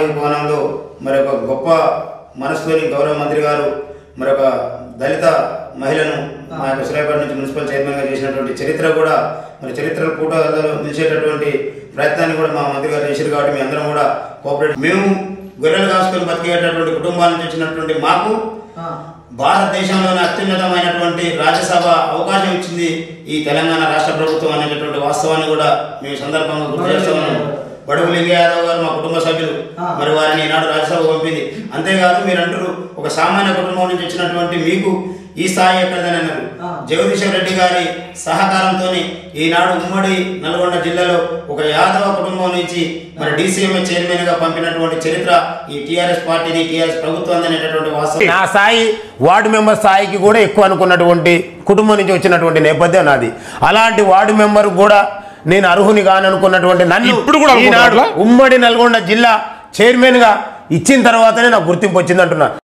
గాంధీ భవనంలో మరి ఒక గొప్ప మనసులోని గౌరవ మంత్రి గారు మరి ఒక దళిత మహిళను మా యొక్క సురేపేట నుంచి మున్సిపల్ చైర్మన్గా చేసినటువంటి చరిత్ర కూడా మరి చరిత్ర పూటలో నిలిచేటటువంటి ప్రయత్నాన్ని కూడా మా మంత్రి గారు చేశారు కాబట్టి మీ అందరం కూడా కోఆపరేట్ మేము గొర్రెలు కాసుకొని బతికేటటువంటి కుటుంబాల నుంచి వచ్చినటువంటి మాకు భారతదేశంలోనే అత్యున్నతమైనటువంటి రాజ్యసభ అవకాశం ఇచ్చింది ఈ తెలంగాణ రాష్ట్ర ప్రభుత్వం అనేటటువంటి వాస్తవాన్ని కూడా మేము ఈ సందర్భంగా గుర్తు చేస్తున్నాము బడుగు లింగ యాదవ్ గారు మా కుటుంబ సభ్యులు మరి వారిని ఈనాడు రాజ్యసభ పంపింది అంతేకాదు మీరు అంటారు ఒక సామాన్య కుటుంబం నుంచి వచ్చినటువంటి మీకు ఈ స్థాయి ఎక్కడదని అన్నారు జగదీశ్వర్ రెడ్డి గారి సహకారంతో ఈనాడు ఉమ్మడి నల్గొండ జిల్లాలో ఒక యాదవ కుటుంబం నుంచి మరి డీసీఎంఏ చైర్మన్ గా పంపినటువంటి చరిత్ర ఈ టీఆర్ఎస్ పార్టీది టీఆర్ఎస్ ప్రభుత్వం అనేటటువంటి వాస్తవం నా స్థాయి వార్డు మెంబర్ స్థాయికి కూడా ఎక్కువ అనుకున్నటువంటి కుటుంబం నుంచి వచ్చినటువంటి నేపథ్యం నాది అలాంటి వార్డు మెంబర్ కూడా నేను అర్హుని కాననుకున్నటువంటి నన్ను ఇప్పుడు కూడా అనుకుంటున్నారా ఈనాడు అట్లా? ఉమ్మడి నల్గొండ జిల్లా చైర్మన్ గా ఇచ్చిన తర్వాతనే నాకు గుర్తింపు వచ్చింది అంటున్నా